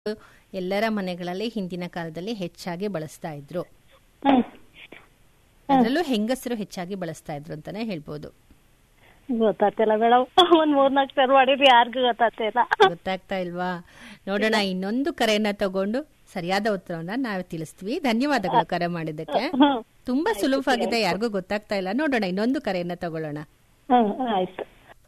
ಎಲ್ಲರ ಮನೆಗಳಲ್ಲಿ ಹಿಂದಿನ ಕಾಲದಲ್ಲಿ ಹೆಚ್ಚಾಗಿ ಬಳಸ್ತಾ ಇದ್ರು ಹ್ಮ್ ಅದರಲ್ಲೂ ಹೆಂಗಸರು ಹೆಚ್ಚಾಗಿ ಬಳಸ್ತಾ ಇದ್ರು ಅಂತಾನೆ ಹೇಳ್ಬೋದು ಗೊತ್ತಾಗ್ತಿಲ್ಲ ಮೇಡಮ್ ಒಂದ್ ಮೂರ್ನಾಲ್ಕು ಸರ್ ಮಾಡಿದ್ರಿ ಯಾರಿಗೂ ಗೊತ್ತಾಗ್ತಿಲ್ಲ ಗೊತ್ತಾಗ್ತಾ ಇಲ್ವಾ ನೋಡೋಣ ಇನ್ನೊಂದು ಕರೆಯನ್ನ ತಗೊಂಡು ಸರಿಯಾದ ಉತ್ತರವನ್ನ ನಾವು ತಿಳಿಸ್ತೀವಿ ಧನ್ಯವಾದಗಳು ಕರೆ ಮಾಡಿದ್ದಕ್ಕೆ ಹ್ಮ್ ತುಂಬಾ ಸುಲಭವಾಗಿದೆ ಯಾರಿಗೂ ಗೊತ್ತಾಗ್ತಾ ಇಲ್ಲ ನೋಡೋಣ ಇನ್ನೊಂದು ಕರೆಯನ್ನ ತಗೊಳ್ಳೋಣ ಹ್ಮ್ ಆಯ್ತು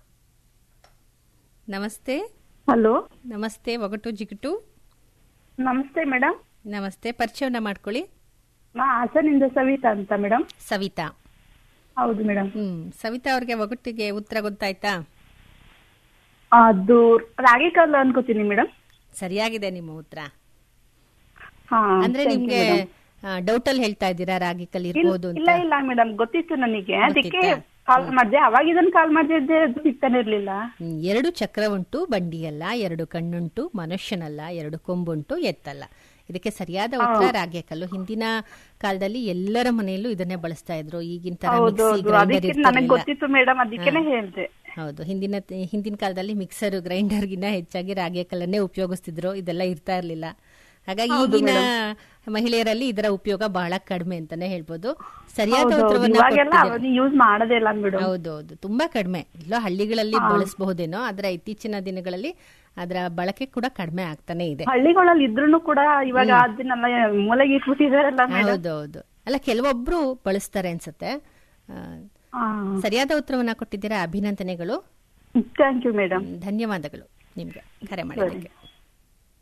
ನಮಸ್ತೆ ಹಲೋ ನಮಸ್ತೆ ಒಗಟು ಜಿಗಟು ನಮಸ್ತೆ ಮೇಡಮ್ ನಮಸ್ತೆ ಪರಿಚಯವನ್ನ ಮಾಡ್ಕೊಳ್ಳಿ ನಾ ಹಾಸನಿಂದ ಸವಿತಾ ಅಂತ ಮೇಡಮ್ ಸವಿತಾ ಹೌದು ಮೇಡಮ್ ಹ್ಮ್ ಸವಿತಾ ಅವ್ರಿಗೆ ಒಗಟ್ಟಿಗೆ ಉತ್ತರ ಗೊತ್ತಾಯ್ತಾ ಅದು ರಾಗಿ ಕಾಲು ಅನ್ಕೋತೀನಿ ಮೇಡಮ್ ಸರಿಯಾಗಿದೆ ನಿಮ್ಮ ಉತ್ತರ ಹಾ ಅಂದ್ರೆ thank you, ನಿಮ್ಗೆ madam. ಡೌಟ್ ಅಲ್ಲಿ ಹೇಳ್ತಾ ಇದ್ದೀರಾ ರಾಗಿ ಕಲ್ ಇಲ್- ಇರ್ಬೋದು ಇಲ್ಲ ಅಂತ ಇಲ್ಲ ಮೇಡಮ್ ಗೊತ್ತಿತ್ತು ನನಗೆ ಅದಕ್ಕೆ ಗೊತ್ತಿತ್ತಾ? ಕಾಲ್ ಮಾಡಿದೆ ಅವಾಗ ಇದನ್ನ ಕಾಲ್ ಮಾಡಿದ್ದೆ ಅದು ಸಿಗ್ತಾನೆ ಇರ್ಲಿಲ್ಲ ಹ್ಮ್, ಎರಡು ಚಕ್ರ ಉಂಟು ಬಂಡಿಯಲ್ಲ ಎರಡು ಕಣ್ಣುಂಟು ಮನುಷ್ಯನಲ್ಲ ಎರಡು ಕೊಂಬುಂಟು ಎತ್ತಲ್ಲ ಇದಕ್ಕೆ ಸರಿಯಾದ ಉತ್ತರ ರಾಗಿ ಕಲ್ಲು ಹಿಂದಿನ ಕಾಲದಲ್ಲಿ ಎಲ್ಲರ ಮನೆಯಲ್ಲೂ ಇದನ್ನೇ ಬಳಸ್ತಾ ಇದ್ರು ಈಗಿನ ತರ ಹೌದು ಮಿಕ್ಸಿ ಹೌದು ಗ್ರೈಂಡರ್ ಅದಕ್ಕೆ ನನಗೆ ಇರ್ತಿರ್ಲಿಲ್ಲ ಗೊತ್ತಿತ್ತು ಮೇಡಮ್ ಅದಕ್ಕೆನೆ ಹೇಳ್ದೆ ಹೌದು ಹಿಂದಿನ ಹಿಂದಿನ ಕಾಲದಲ್ಲಿ ಮಿಕ್ಸರ್ ಗ್ರೈಂಡರ್ಗಿನ್ನ ಹೆಚ್ಚಾಗಿ ರಾಗಿ ಕಲ್ಲನ್ನೇ ಉಪಯೋಗಿಸ್ತಿದ್ರು ಇದೆಲ್ಲ ಇರ್ತಾ ಇರ್ಲಿಲ್ಲ ಹಾಗಾಗಿ ಈಗಿನ ಮಹಿಳೆಯರಲ್ಲಿ ಇದರ ಉಪಯೋಗ ಬಹಳ ಕಡಿಮೆ ಅಂತಾನೆ ಹೇಳ್ಬೋದು ಸರಿಯಾದ ಹೌದು, ಹೌದು. ಉತ್ತರವನ್ನ ಇವಾಗೆಲ್ಲ ಕೊಟ್ಟಿದ್ದೀರಾ. ಅವನ್ನ ಯೂಸ್ ಮಾಡೋದೇ ಇಲ್ಲ ಮೇಡಮ್ ಹೌದೌದು ತುಂಬಾ ಕಡಿಮೆ ಎಲ್ಲೋ ಹಳ್ಳಿಗಳಲ್ಲಿ ಬಳಸಬಹುದೇನೋ ಆದ್ರೆ ಇತ್ತೀಚಿನ ದಿನಗಳಲ್ಲಿ ಅದರ ಬಳಕೆ ಕೂಡ ಕಡಿಮೆ ಆಗ್ತಾನೆ ಇದೆ ಹಳ್ಳಿಗಳಲ್ಲಿ ಇದ್ರೂನು ಕೂಡ ಇವಾಗ ಅದನ್ನೆಲ್ಲ ಮೂಲೆಗೆ ಇಟ್ಬಿಟ್ಟಿದಾರಲ್ಲ ಮೇಡಮ್ ಹೌದೌದು ಅಲ್ಲ ಕೆಲವೊಬ್ರು ಬಳಸ್ತಾರೆ ಅನ್ಸುತ್ತೆ ಆ, ಸರಿಯಾದ ಉತ್ತರವನ್ನ ಕೊಟ್ಟಿದ್ದೀರಾ ಅಭಿನಂದನೆಗಳು ಥ್ಯಾಂಕ್ ಯು ಮೇಡಮ್ ಧನ್ಯವಾದಗಳು ನಿಮ್ಗೆ ಕರೆ ಮಾಡಿದ್ದಕ್ಕೆ